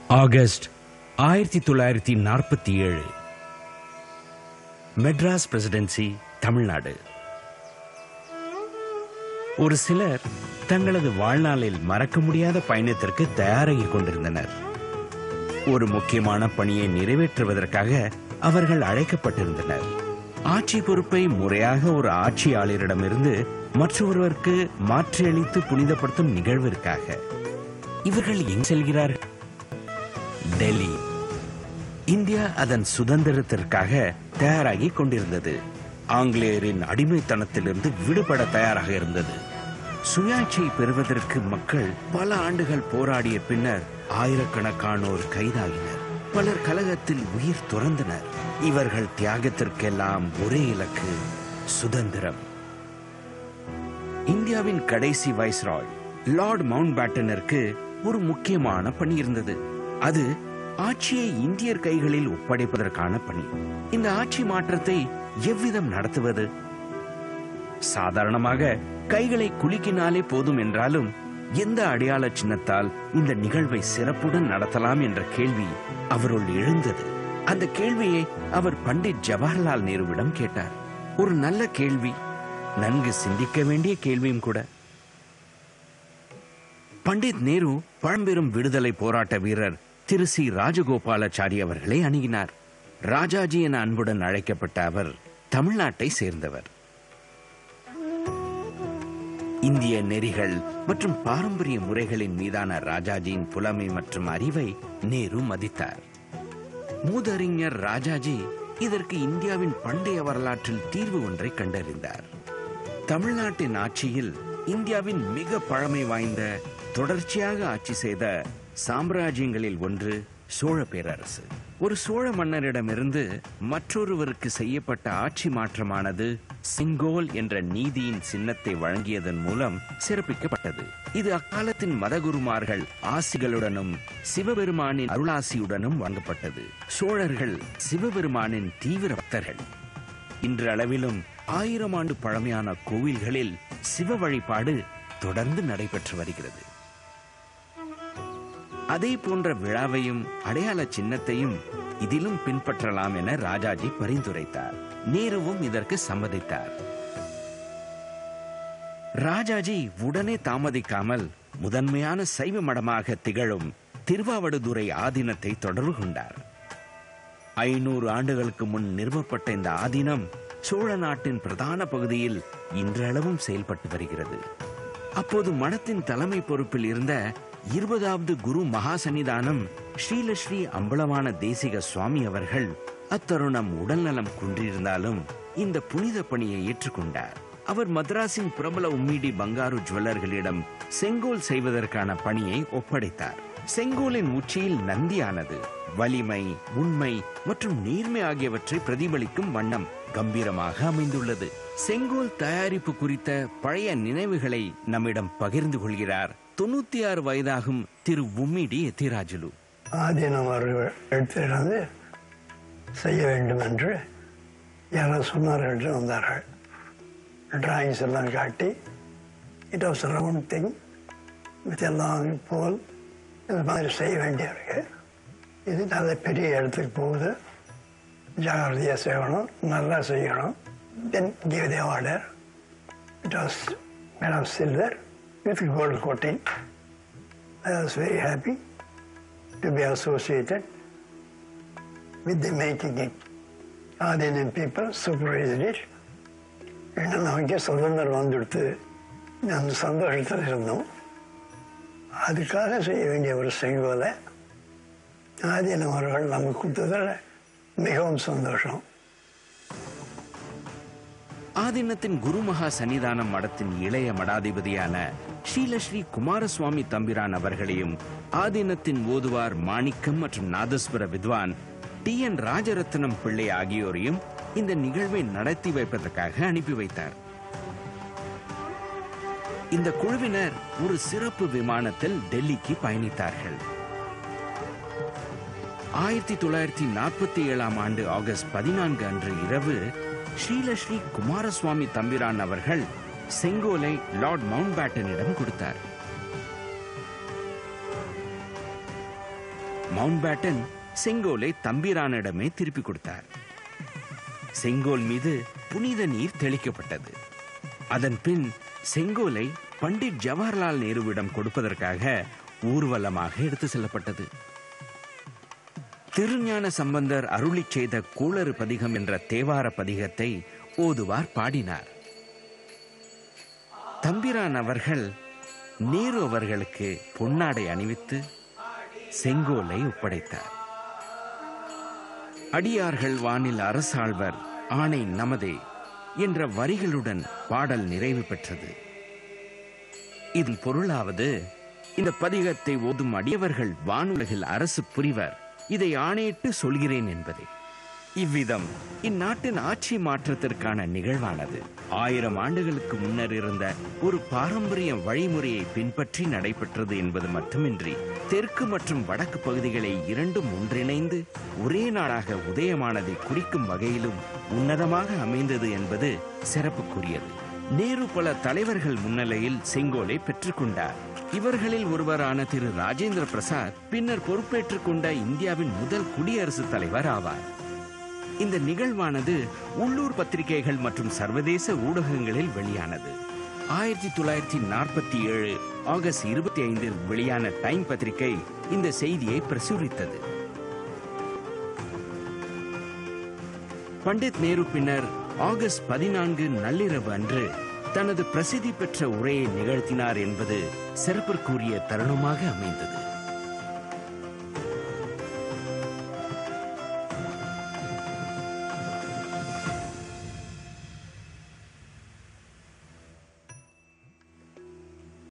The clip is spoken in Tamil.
ஆகஸ்ட் ஆயிரத்தி தொள்ளாயிரத்தி நாற்பத்தி ஏழு மெட்ராஸ் பிரசிடென்சி தமிழ்நாடு ஒரு சிலர் தங்களது வாழ்நாளில் மறக்க முடியாத பயணத்திற்கு தயாராகிக் கொண்டிருந்தனர் ஒரு முக்கியமான பணியை நிறைவேற்றுவதற்காக அவர்கள் அழைக்கப்பட்டிருந்தனர் ஆட்சி பொறுப்பை முறையாக ஒரு ஆட்சியாளரிடமிருந்து மற்றொருவருக்கு மாற்றியளித்து புனிதப்படுத்தும் நிகழ்விற்காக இவர்கள் எங்கு செல்கிறார்கள் டெல்லி இந்தியா அதன் சுதந்திரத்திற்காக தயாராகி கொண்டிருந்தது ஆங்கிலேயரின் அடிமைத்தனத்திலிருந்து விடுபட தயாராக இருந்தது சுயாட்சியை பெறுவதற்கு மக்கள் பல ஆண்டுகள் போராடிய பின்னர் ஆயிரக்கணக்கானோர் கைதாகினர் பலர் கலகத்தில் உயிர் துறந்தனர் இவர்கள் தியாகத்திற்கெல்லாம் ஒரே இலக்கு சுதந்திரம் இந்தியாவின் கடைசி வைஸ்ராய் லார்ட் மவுண்ட் பேட்டனிற்கு ஒரு முக்கியமான பணி இருந்தது அது ஆட்சியை இந்தியர் கைகளில் ஒப்படைப்பதற்கான பணி இந்த ஆட்சி மாற்றத்தை எவ்விதம் நடத்துவது சாதாரணமாக கைகளை குலுக்கினாலே போதும் என்றாலும் எந்த அடையாள சின்னத்தால் இந்த நிகழ்வை சிறப்புடன் நடத்தலாம் என்ற கேள்வி அவருள் எழுந்தது அந்த கேள்வியை அவர் பண்டிட் ஜவஹர்லால் நேருவிடம் கேட்டார் ஒரு நல்ல கேள்வி நன்கு சிந்திக்க வேண்டிய கேள்வியும் கூட பண்டிட் நேரு பழம்பெரும் விடுதலை போராட்ட வீரர் திரு சி ராஜகோபாலாச்சாரி அவர்களை அணுகினார் ராஜாஜி என அன்புடன் அழைக்கப்பட்ட அவர் தமிழ்நாட்டை சேர்ந்தவர் இந்திய நெறிகள் மற்றும் பாரம்பரிய முறைகளின் மீதான ராஜாஜியின் புலமை மற்றும் அறிவை நேரு மதித்தார் மூதறிஞர் ராஜாஜி இதற்கு இந்தியாவின் பண்டைய வரலாற்றில் தீர்வு ஒன்றை கண்டறிந்தார் தமிழ்நாட்டின் ஆட்சியில் இந்தியாவின் மிக பழமை வாய்ந்த தொடர்ச்சியாக ஆட்சி செய்த சாம்ராஜ்யங்களில் ஒன்று சோழ பேரரசு ஒரு சோழ மன்னரிடமிருந்து மற்றொருவருக்கு செய்யப்பட்ட ஆட்சி மாற்றமானது சிங்கோல் என்ற நீதியின் சின்னத்தை வழங்கியதன் மூலம் சிறப்பிக்கப்பட்டது இது அக்காலத்தின் மதகுருமார்கள் ஆசிகளுடனும் சிவபெருமானின் அருளாசியுடனும் வழங்கப்பட்டது சோழர்கள் சிவபெருமானின் தீவிர பக்தர்கள் இன்று அளவிலும் ஆயிரம் ஆண்டு பழமையான கோவில்களில் சிவ வழிபாடு தொடர்ந்து நடைபெற்று வருகிறது அதே போன்ற விழாவையும் அடையாள சின்னத்தையும் இதிலும் பின்பற்றலாம் என ராஜாஜி பரிந்துரைத்தார் நேருவும் இதற்கு சம்மதித்தார் ராஜாஜி உடனே தாமதிக்காமல் முதன்மையான சைவ மடமாக திகழும் திருவாவடுதுறை ஆதீனத்தை தொடர்பு கொண்டார் ஐநூறு ஆண்டுகளுக்கு முன் நிறுவப்பட்ட இந்த ஆதீனம் சோழ நாட்டின் பிரதான பகுதியில் இன்றளவும் செயல்பட்டு வருகிறது அப்போது மடத்தின் தலைமை பொறுப்பில் இருந்த இருபதாவது குரு மகா சன்னிதானம் ஸ்ரீலஸ்ரீ அம்பலவான தேசிக சுவாமி அவர்கள் அத்தருணம் உடல்நலம் குன்றிருந்தாலும் இந்த புனித பணியை ஏற்றுக்கொண்டார் அவர் மദ്രാസിன் பிரபல உம்மீடி பங்காரு ஜுவல்லர்களிடம் செங்கோல் செய்வதற்கான பணியை ஒப்படைத்தார் செங்கோலின் உச்சியில் நந்தியானது வலிமை உண்மை மற்றும் நேர்மை ஆகியவற்றை பிரதிபலிக்கும் வண்ணம் கம்பீரமாக அமைந்துள்ளது செங்கோல் தயாரிப்பு குறித்த பழைய நினைவுகளை நம்மிடம் பகிர்ந்து கொள்கிறார் தொண்ணூத்தி ஆறு வயதாகும் திரு உம்மிடி எத்திராஜுலு ஆதீனம் அவர்கள் எடுத்துருந்து செய்ய வேண்டும் என்று யாரோ சொன்னார்கள் என்று வந்தார்கள் டிராயிங்ஸ் எல்லாம் காட்டி it was round thing with எல்லாம் போல் இந்த மாதிரி செய்ய வேண்டியிருக்கு இது நல்ல பெரிய இடத்துக்கு போகுது ஜாகிரதையாக செய்யணும் நல்லா செய்யணும் then give the order it was made of silver with gold coating I was very happy to be associated with the making it. Adinam people supervised it. ஏன்னா நமக்கே சுதந்திரம் வந்துடுத்து அந்த சந்தோஷத்தில் இருந்தோம் அதுக்காக செய்ய வேண்டிய ஒரு செங்கோலை ஆதீனம் அவர்கள் நமக்கு கொடுத்ததில் மிகவும் சந்தோஷம் ஆதீனத்தின் குருமகா சன்னிதானம் மடத்தின் இளைய மடாதிபதியான ஸ்ரீலஸ்ரீ குமாரசுவாமி தம்பிரான் அவர்களையும் ஆதீனத்தின் ஓதுவார் மாணிக்கம் மற்றும் நாதஸ்வர வித்வான் டி என் ராஜரத்னம் பிள்ளை ஆகியோரையும் இந்த நிகழ்வை நடத்தி வைப்பதற்காக அனுப்பி வைத்தார் இந்த குழுவினர் ஒரு சிறப்பு விமானத்தில் டெல்லிக்கு பயணித்தார்கள் ஆயிரத்தி தொள்ளாயிரத்தி நாற்பத்தி ஏழாம் ஆண்டு ஆகஸ்ட் பதினான்கு அன்று இரவு ஸ்ரீலஸ்ரீ குமாரசுவாமி தம்பிரான் அவர்கள் செங்கோலை லார்ட் மவுண்ட் பேட்டனிடம் கொடுத்தார் மவுண்ட் பேட்டன் செங்கோலை தம்பிரானிடமே திருப்பி கொடுத்தார் செங்கோல் மீது புனித நீர் தெளிக்கப்பட்டது அதன் பின் செங்கோலை பண்டிட் ஜவஹர்லால் நேருவிடம் கொடுப்பதற்காக ஊர்வலமாக எடுத்து செல்லப்பட்டது திருஞான சம்பந்தர் அருளிச் செய்த கூளறு பதிகம் என்ற தேவார பதிகத்தை ஓதுவார் பாடினார் தம்பிரான் அவர்கள் நேரு அவர்களுக்கு பொன்னாடை அணிவித்து செங்கோலை ஒப்படைத்தார் அடியார்கள் வானில் அரசாழ்வர் ஆணை நமதே என்ற வரிகளுடன் பாடல் நிறைவு பெற்றது இதன் பொருளாவது இந்த பதிகத்தை ஓதும் அடியவர்கள் வானுலகில் அரசு புரிவர் இதை ஆணையிட்டு சொல்கிறேன் என்பதே இவ்விதம் இந்நாட்டின் ஆட்சி மாற்றத்திற்கான நிகழ்வானது ஆயிரம் ஆண்டுகளுக்கு முன்னர் இருந்த ஒரு பாரம்பரிய வழிமுறையை பின்பற்றி நடைபெற்றது என்பது மட்டுமின்றி தெற்கு மற்றும் வடக்கு பகுதிகளை இரண்டும் ஒன்றிணைந்து ஒரே நாடாக உதயமானதை குறிக்கும் வகையிலும் உன்னதமாக அமைந்தது என்பது சிறப்புக்குரியது நேரு பல தலைவர்கள் முன்னிலையில் செங்கோலை பெற்றுக்கொண்டார் இவர்களில் ஒருவரான திரு ராஜேந்திர பிரசாத் பின்னர் பொறுப்பேற்றுக் கொண்ட இந்தியாவின் முதல் குடியரசுத் தலைவர் ஆவார் இந்த நிகழ்வானது உள்ளூர் பத்திரிகைகள் மற்றும் சர்வதேச ஊடகங்களில் வெளியானது ஆயிரத்தி தொள்ளாயிரத்தி நாற்பத்தி ஏழு ஆகஸ்ட் இருபத்தி ஐந்தில் வெளியான டைம் பத்திரிகை இந்த செய்தியை பிரசுரித்தது பண்டித் நேரு பின்னர் ஆகஸ்ட் பதினான்கு நள்ளிரவு அன்று தனது பிரசித்தி பெற்ற உரையை நிகழ்த்தினார் என்பது சிறப்பிற்குரிய தருணமாக அமைந்தது